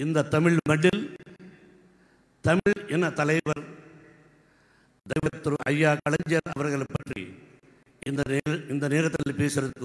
இந்த தமிழ் மண்ணில் தமிழ் என தலைவர் தெய்வத்திரு ஐயா கலைஞர் அவர்களை பற்றி இந்த நேர இந்த நேரத்தில் பேசுறதுக்கு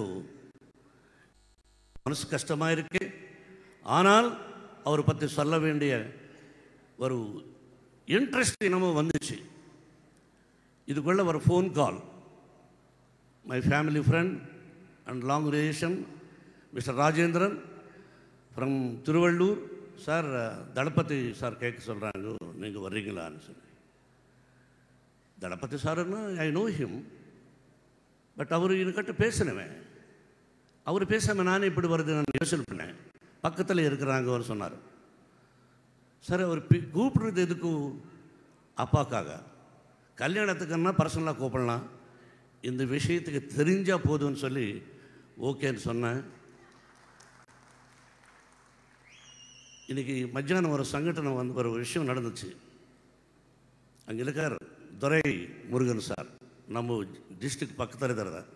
மனசு கஷ்டமாக இருக்கு ஆனால் அவர் பற்றி சொல்ல வேண்டிய ஒரு இன்ட்ரெஸ்ட் என்னமோ வந்துச்சு இதுக்குள்ள ஒரு phone call my family friend and long relation mister Rajendran from Tiruvallur sir Thalapathy sir கேட்க சொல்கிறாங்க நீங்கள் வர்றீங்களான்னு சொல்லி தளபதி சாருன்னா ஐ நோ ஹிம் பட் அவர் என்கிட்ட பேசினவன் அவர் பேசாமல் நானே இப்படி வருது நான் யோசனை பண்ணேன் பக்கத்தில் இருக்கிறாங்க அவர் சொன்னார் சார் அவர் பி- கூப்பிடுறது எதுக்கு அப்பாக்காக கல்யாணத்துக்குன்னா பர்சனலாக கூப்பிடலாம் இந்த விஷயத்துக்கு தெரிஞ்சால் போதும்னு சொல்லி ஓகேன்னு சொன்னேன் இன்னைக்கு மத்தியானம் ஒரு சங்கடனை வந்து ஒரு விஷயம் நடந்துச்சு அங்கே இருக்கார் துரை முருகன் சார் நம்ம டிஸ்ட்ரிக்ட் பக்கத்தில் இருக்கிறார்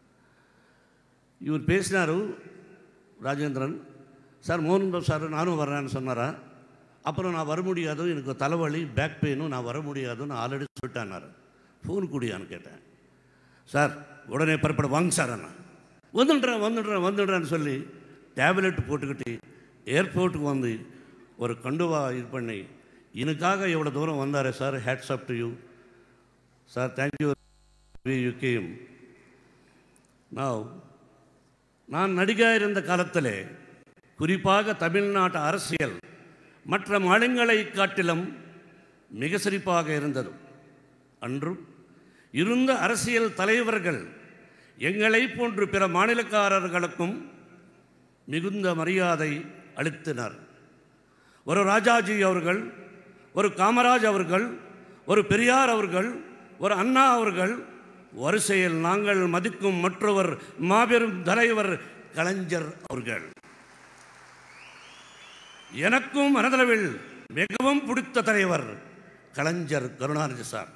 இவர் பேசினாரு ராஜேந்திரன் சார் மோகன் பாபு சார் நானும் வர்றேன்னு சொன்னாரா அப்புறம் நான் வர முடியாது எனக்கு தலைவலி பேக் பெயினும் நான் வர முடியாது நான் ஆல்ரெடி சொல்லிட்டேன்னாரு ஃபோன் குடியான்னு கேட்டேன் சார் உடனே புறப்பட வாங்க சார் அண்ணா வந்துடுறேன் வந்துடுறேன் வந்துடுறேன்னு சொல்லி டேப்லெட் போட்டுக்கிட்டு ஏர்போர்ட்டுக்கு வந்து ஒரு கண்டுவா இது பண்ணி எனக்காக எவ்வளோ தூரம் வந்தாரே sir hats up to you sir thank you you came நான் நான் நடிகா இருந்த காலத்திலே குறிப்பாக தமிழ்நாட்டு அரசியல் மற்ற மாநிலங்களை காட்டிலும் மிக சிறப்பாக இருந்தது அன்றும் இருந்த அரசியல் தலைவர்கள் எங்களை போன்று பிற மாநிலக்காரர்களுக்கும் மிகுந்த மரியாதை அளித்தனர் ஒரு ராஜாஜி அவர்கள் ஒரு காமராஜ் அவர்கள் ஒரு பெரியார் அவர்கள் ஒரு அண்ணா அவர்கள் வரிசையில் நாங்கள் மதிக்கும் மற்றவர் மாபெரும் தலைவர் கலைஞர் அவர்கள் எனக்கும் மனதளவில் மிகவும் பிடித்த தலைவர் கலைஞர் கருணாநிதி சார்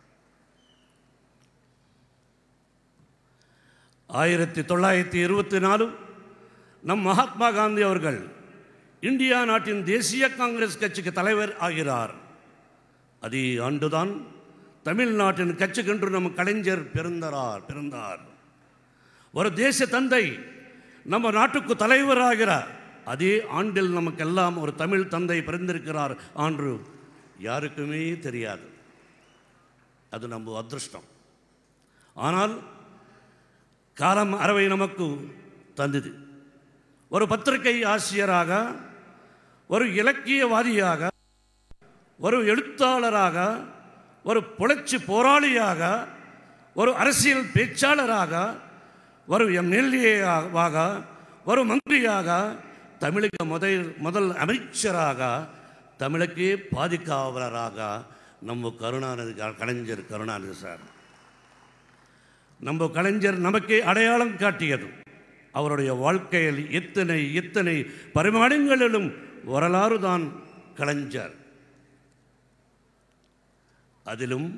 ஆயிரத்தி தொள்ளாயிரத்தி இருபத்தி நாலு நம் மகாத்மா காந்தி அவர்கள் இந்தியா நாட்டின் தேசிய காங்கிரஸ் கட்சிக்கு தலைவர் ஆகிறார் அதே ஆண்டுதான் தமிழ்நாட்டின் கட்சிக்கென்று நம் கலைஞர் பிறந்தார் பிறந்தார் ஒரு தேச தந்தை நம்ம நாட்டுக்கு தலைவராகிறார் அதே ஆண்டில் நமக்கெல்லாம் ஒரு தமிழ் தந்தை பிறந்திருக்கிறார் ஆண்டு யாருக்குமே தெரியாது அது நம்ம அதிர்ஷ்டம் ஆனால் காலம் அறவை நமக்கு தந்தது ஒரு பத்திரிகை ஆசிரியராக ஒரு இலக்கியவாதியாக ஒரு எழுத்தாளராக ஒரு புரட்சி போராளியாக ஒரு அரசியல் பேச்சாளராக ஒரு எம்எல்ஏவாக ஒரு மந்திரியாக தமிழுக்கு முதல் முதல் அமைச்சராக தமிழுக்கே பாதுகாவலராக நம்ம கருணாநிதி கலைஞர் கருணாநிதி சார் நம்ம கலைஞர் நமக்கே அடையாளம் காட்டியது அவருடைய வாழ்க்கையில் எத்தனை எத்தனை பரிமாணங்களிலும் வரலாறு தான் கலைஞர் அதிலும்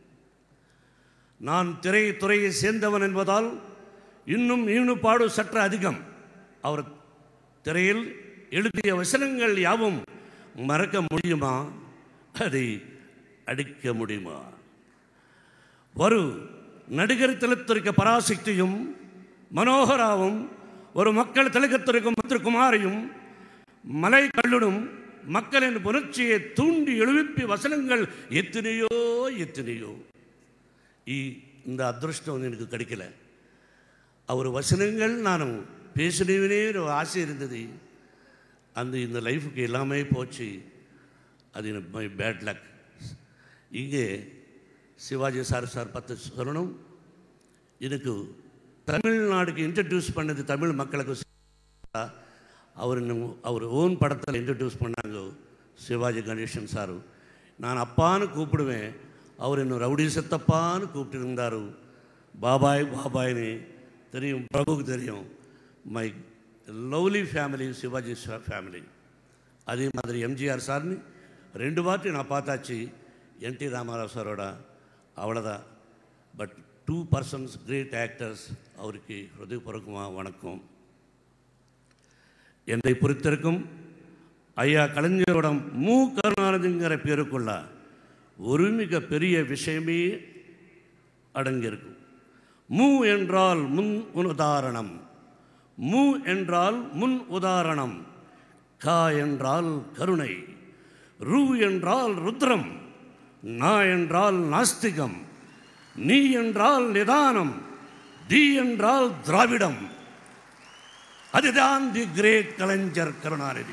நான் திரைத்துறையை சேர்ந்தவன் என்பதால் இன்னும் ஈடுபாடு சற்று அதிகம் அவர் திரையில் எழுதிய வசனங்கள் யாவும் மறக்க முடியுமா அதை அடிக்க முடியுமா ஒரு நடிகர் திலத்திற்கு பராசக்தியும் மனோகராவும் ஒரு மக்கள் திலகத்திற்கும் முத்துக்குமாரியும் மலை கல்லுடும் மக்களின் புணர்ச்சியை தூண்டி எழுப்பி வசனங்கள் எத்தனையோ எத்தனையோ இ- இந்த அதிருஷ்டம் வந்து எனக்கு கிடைக்கல அவர் வசனங்கள் நானும் பேசினவனே ஒரு ஆசை இருந்தது அந்த இந்த லைஃபுக்கு எல்லாமே போச்சு அது எனக்கு மை பேட் லக் இங்கே சிவாஜி சார் சார் பத்து சொல்லணும் எனக்கு தமிழ்நாடுக்கு இன்ட்ரடியூஸ் பண்ணது தமிழ் மக்களுக்கு அவர் இன்னும் அவர் ஓன் படத்தில் இன்ட்ரடியூஸ் பண்ணாங்க சிவாஜி கணேசன் சாரு நான் அப்பான்னு கூப்பிடுவேன் அவர் இன்னும் ரவுடி சத்தப்பான்னு கூப்பிட்டு இருந்தார் பாபாய் பாபாய்னு தெரியும் பிரபுக்கு தெரியும் my lovely family Shivaji family அதே மாதிரி எம்ஜிஆர் சார்னு ரெண்டு வாட்டி நான் பார்த்தாச்சு என்டி ராமாராவ் சாரோட அவ்வளோதான் but two persons great actors அவருக்கு ஹிருதயபூர்வமாக வணக்கம் என்னை பொறுத்திருக்கும் ஐயா கலைஞரோட மு கருணாநிதிங்கிற பேருக்குள்ள ஒரு மிக பெரிய விஷயமே அடங்கியிருக்கும் மு என்றால் முன் உதாரணம் மு என்றால் முன் உதாரணம் கா என்றால் கருணை ரு என்றால் ருத்ரம் நா என்றால் நாஸ்திகம் நீ என்றால் நிதானம் தி என்றால் திராவிடம் அதுதான் தி கிரேட் கலைஞர் கருணாநிதி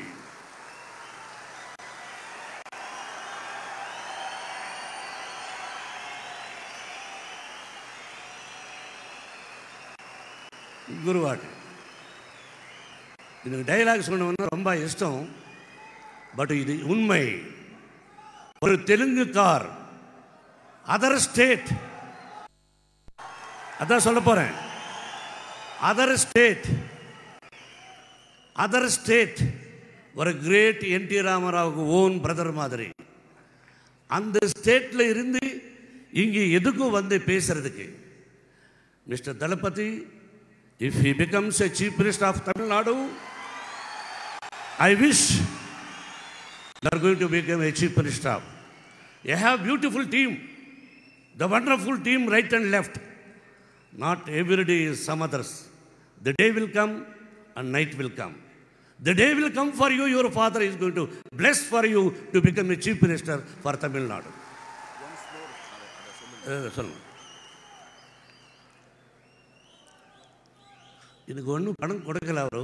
குருவாட்டு எனக்கு டைலாக் சொன்னவொன்னா ரொம்ப இஷ்டம் பட் இது உண்மை ஒரு தெலுங்கு கார் அதர் ஸ்டேட் அதான் சொல்ல போறேன் அதர் ஸ்டேட் அதர் ஸ்டேட் ஒரு கிரேட் என் டி ராமராவுக்கு ஓன் பிரதர் மாதிரி அந்த ஸ்டேட்ல இருந்து இங்கே எதுக்கும் வந்து பேசுறதுக்கு mister Thalapathy if he becomes a chief minister of Tamil Nadu I wish they are going to become a chief minister. You have beautiful team, the wonderful team right and left. Not every day is some others. The day will come and night will come. The day will come for you, your father is going to bless for you to become a chief minister for Tamil Nadu. அஹ் சொல்லுங்க எனக்கு ஒன்றும் பணம் கொடுக்கல அவரு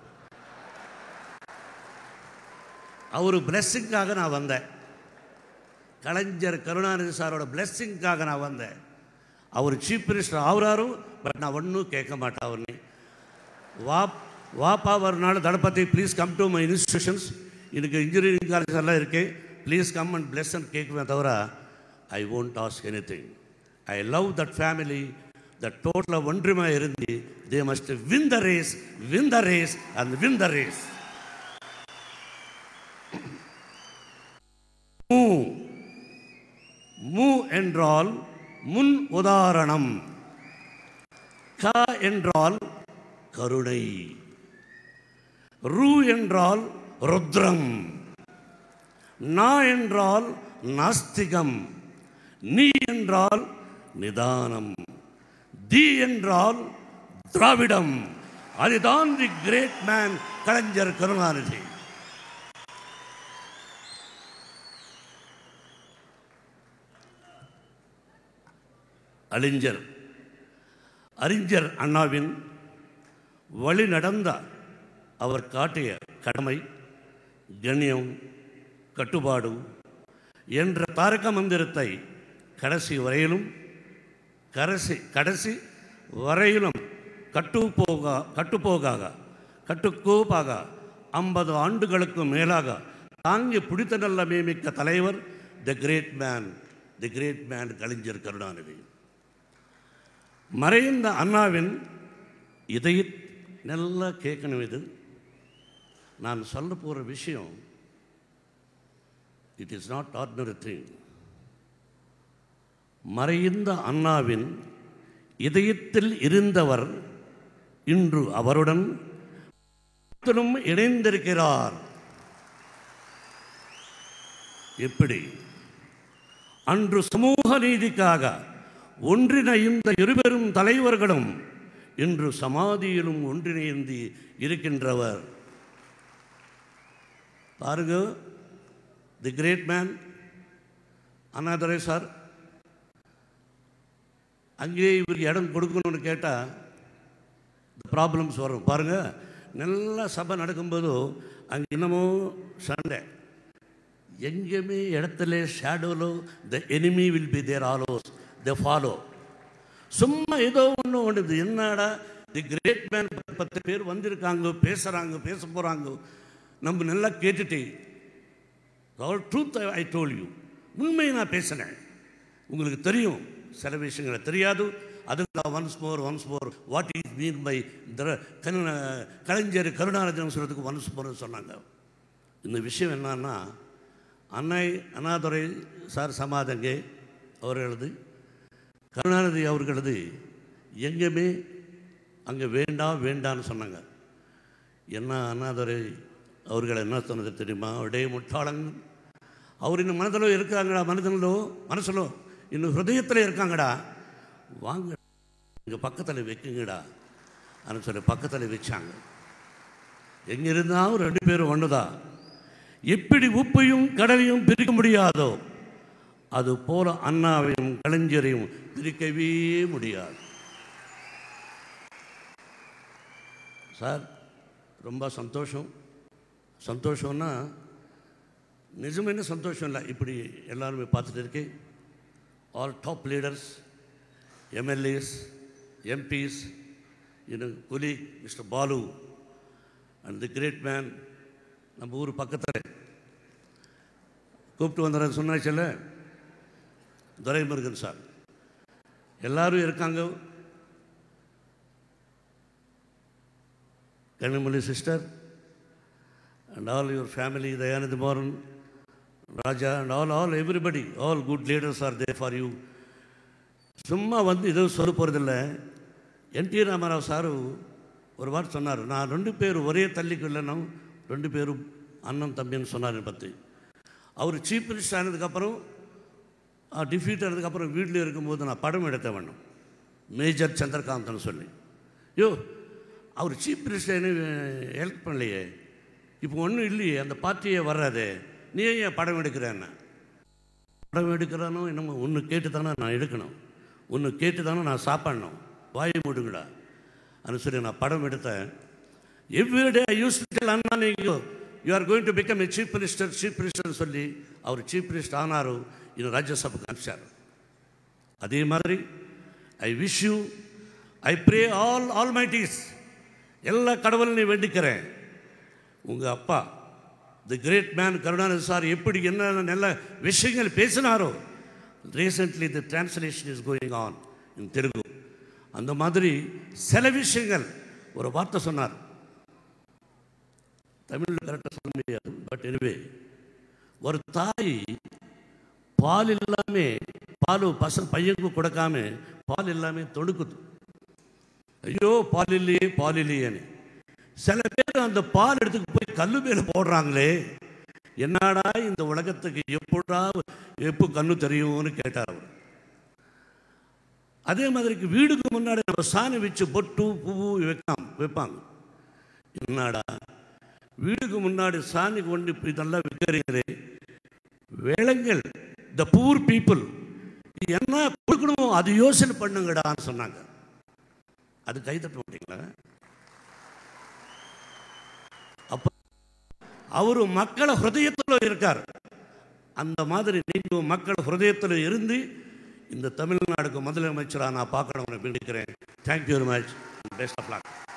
அவர் பிளெஸ்ஸிங்காக நான் வந்தேன் கலைஞர் கருணாநிதி சாரோட பிளெஸ்ஸிங்காக நான் வந்தேன் அவர் சீஃப் மினிஸ்டர் ஆகுறாரு பட் நான் ஒன்றும் கேட்க மாட்டேன் அவர்னு வா வாப்பா ஒரு நாள் Thalapathy please come to my institutions எனக்கு இன்ஜினியரிங் காலேஜ் எல்லாம் இருக்கு please come and bless and கேட்குவேன் தவிர I won't ask anything I love that family the டோட்டலாக ஒன்றுமையாக இருந்து they must win the race win the race and win the race மூ மு என்றால் முன் உதாரணம் க என்றால் கருணை ரு என்றால் ருத்ரம் நா என்றால் நாஸ்திகம் நீ என்றால் நிதானம் தி என்றால் திராவிடம் அதுதான் தி கிரேட் மேன் கலைஞர் கருணாநிதி அறிஞர் அறிஞர் அண்ணாவின் வழி நடந்த அவர் காட்டிய கடமை கண்ணியம் கட்டுப்பாடு என்ற தாரக மந்திரத்தை கடைசி வரையிலும் கடைசி கடைசி வரையிலும் கட்டுப்போக கட்டுப்போகாக கட்டுக்கோப்பாக ஐம்பது ஆண்டுகளுக்கு மேலாக தாங்கி பிடித்த நல்ல மேமிக்க தலைவர் the great man the great man கலைஞர் கருணாநிதி மறைந்த அண்ணாவின் இதை நல்லா கேட்கணும் இது நான் சொல்ல போகிற விஷயம் it is not ordinary thing மறைந்த அண்ணாவின் இதயத்தில் இருந்தவர் இன்று அவருடன் இணைந்திருக்கிறார் எப்படி அன்று சமூக நீதிக்காக ஒன்றிணைந்த இருபெரும் தலைவர்களும் இன்று சமாதியிலும் ஒன்றிணைந்து இருக்கின்றவர் பாருங்க the great man Annadurai sir அங்கேயே இவருக்கு இடம் கொடுக்கணும்னு கேட்டால் ப்ராப்ளம்ஸ் வரும் பாருங்க நல்ல சபை நடக்கும்போது அங்கே இன்னமும் சண்டை எங்கேயுமே இடத்துல ஷேடோலோ the enemy will be there always the follow சும்மா ஏதோ ஒன்று ஒன்று என்னடா தி கிரேட் மேன் பத்து பேர் வந்திருக்காங்க பேசுகிறாங்க பேச போகிறாங்க நம்ம நல்லா கேட்டுட்டு all truth I told you உண்மையை நான் பேசினேன் உங்களுக்கு தெரியும் சில விஷயங்களை தெரியாது அதுக்கு once more once more what is mean by கலைஞர் கருணாநிதன் சொல்கிறதுக்கு ஒன்ஸ் மோர் சொன்னாங்க இந்த விஷயம் என்னன்னா அன்னை அண்ணாதுரை சார் சமாதங்கே அவர்களது கருணாநிதி அவர்களது எங்கேயுமே அங்கே வேண்டாம் வேண்டான்னு சொன்னாங்க என்ன அண்ணாதுரை அவர்கள் என்ன சொன்னது தெரியுமா அவருடைய முட்டாளங்க அவர் இன்னும் மனதிலோ இருக்காங்கடா மனதிலோ மனசிலோ இன்னும் ஹிருதயத்தில் இருக்காங்கடா வாங்க இங்கே பக்கத்தில் வைக்குங்கடா அப்படின்னு சொல்லி பக்கத்தில் வச்சாங்க எங்கே இருந்தாலும் ரெண்டு பேரும் ஒன்றுதான் எப்படி உப்பையும் கடலையும் பிரிக்க முடியாதோ அது போல அண்ணாவையும் கலைஞரையும் பிரிக்கவே முடியாது சார் ரொம்ப சந்தோஷம் சந்தோஷம்னா நிஜமே சந்தோஷம் இல்லை இப்படி எல்லாருமே பார்த்துட்டு இருக்கேன் all top leaders MLAs MPs இன்னும் குலி mister Balu and the great man நம்ம ஊர் பக்கத்தில் கூப்பிட்டு வந்துடுற சொன்னாச்சல்ல துரைமுருகன் சார் எல்லாரும் இருக்காங்க Kanimozhi sister and all your family Dayanand Maran Raja and all all everybody all good leaders are there for you சும்மா வந்து எதுவும் சொல்ல போகிறதில்ல என்டி ராமராவ் சாரு ஒரு வார்த்தை சொன்னார் நான் ரெண்டு பேர் ஒரே தள்ளிக்கு இல்லைன்னா ரெண்டு பேரும் அண்ணன் தம்பின்னு சொன்னார் என்னை பற்றி அவர் சீஃப் மினிஸ்டர் ஆனதுக்கப்புறம் டிஃபீட் ஆனதுக்கப்புறம் வீட்டில் இருக்கும்போது நான் படம் எடுத்த வேணும் மேஜர் சந்திரகாந்தன் சொல்லி யோ அவர் சீஃப் மினிஸ்டர் என்ன ஹெல்ப் பண்ணலையே இப்போ ஒன்றும் இல்லையே அந்த பார்ட்டியே வராதே நீ ஏன் படம் எடுக்கிறேன்னு படம் எடுக்கிறானோ என்னமோ ஒன்று கேட்டு தானே நான் எடுக்கணும் ஒன்று கேட்டு தானே நான் சாப்பிடணும் வாயை மூடுங்கடா அப்படின்னு சொல்லி நான் படம் எடுத்தேன் எவ்ரிடே ஐ யூஸ் டெல் அண்ணா நீங்கள் you are going to become a chief minister chief minister சொல்லி அவர் சீஃப் மினிஸ்டர் ஆனாரோ இன்னும் ராஜ்யசபாக்கு அனுப்பிச்சார் அதே மாதிரி I wish you I pray all all mighties எல்லா கடவுளையும் வேண்டிக்கிறேன் உங்கள் அப்பா the great man Karunanidhi sir எப்படி என்னென்ன நல்ல விஷயங்கள் பேசினாரோ recently the translation is going on in Telugu அந்த மாதிரி சில விஷயங்கள் ஒரு வார்த்தை சொன்னார் தமிழில் கரெக்டாக சொல்ல முடியாது பட் எனிவே ஒரு தாய் பால் இல்லாமே பால் பசங்க பையனுக்கு கொடுக்காம பால் இல்லாமல் தொடுக்குது ஐயோ பால் இல்லையே பால் இல்லையேன்னு சில பேர் அந்த பால் எடுத்துக்கு போய் கல்லு மேல போடுறாங்களே என்னடா இந்த உலகத்துக்கு எப்படா எப்போ கண்ணு தெரியும்னு கேட்டார் அவர் அதே மாதிரிக்கு வீடுக்கு முன்னாடி நம்ம சாணி வச்சு பொட்டு பூ வைக்காம வைப்பாங்க என்னடா வீடுக்கு முன்னாடி சாணி கொண்டு இப்படி நல்லா விற்கிறீங்களே வேளங்கள் த பூர் பீப்புள் என்ன கொடுக்கணுமோ அது யோசனை பண்ணுங்கடான்னு சொன்னாங்க அது கை தட்ட மாட்டீங்களா அப்ப அவரு மக்கள ஹிருதயத்தில் இருக்கார் அந்த மாதிரி நீங்களும் மக்கள் ஹிருதயத்தில் இருந்து இந்த தமிழ்நாடுக்கு முதலமைச்சராக நான் பார்க்கணும்னு வேண்டிக்கிறேன் thank you very much best of lock